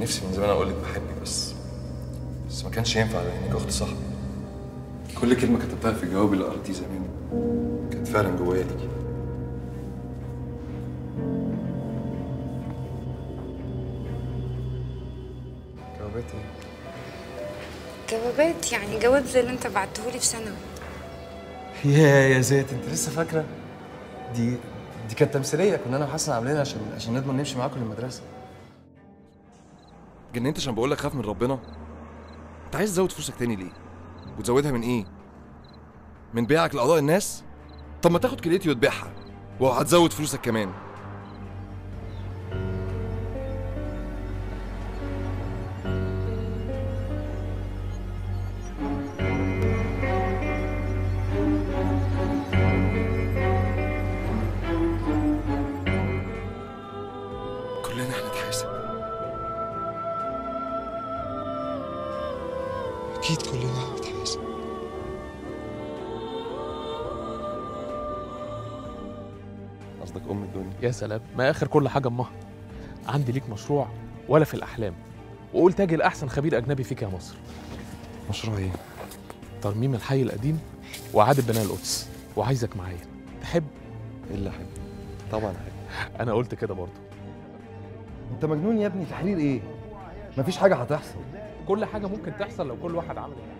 نفسي من زمان اقول لك بحبك بس بس ما كانش ينفع لانك اخت صاحبي كل كلمه كتبتها في الجواب اللي قريتيه زمان كانت فعلا جوايا ليكي جوابات ايه؟ جوابات يعني جواب زي اللي انت بعتهولي في ثانوي يا يا زيت انت لسه فاكره دي دي كانت تمثيليه كنا انا وحسن عاملينها عشان عشان نضمن نمشي معاكم للمدرسه جننت عشان بقول لك خاف من ربنا انت عايز تزود فلوسك تاني ليه وتزودها من ايه من بيعك لاعضاء الناس طب ما تاخد كليتي وتبيعها وهتزود فلوسك كمان كلنا هنتحاسب أكيد كلنا هنتحاسب قصدك ام الدنيا يا سلام ما اخر كل حاجه امها عندي ليك مشروع ولا في الاحلام وقلت اجي لاحسن خبير اجنبي فيك يا مصر مشروع ايه ترميم الحي القديم واعاده بناء القدس وعايزك معايا تحب ايه اللي احب طبعا احب انا قلت كده برضه انت مجنون يا ابني تحرير ايه مفيش حاجه هتحصل كل حاجه ممكن تحصل لو كل واحد عمل اللي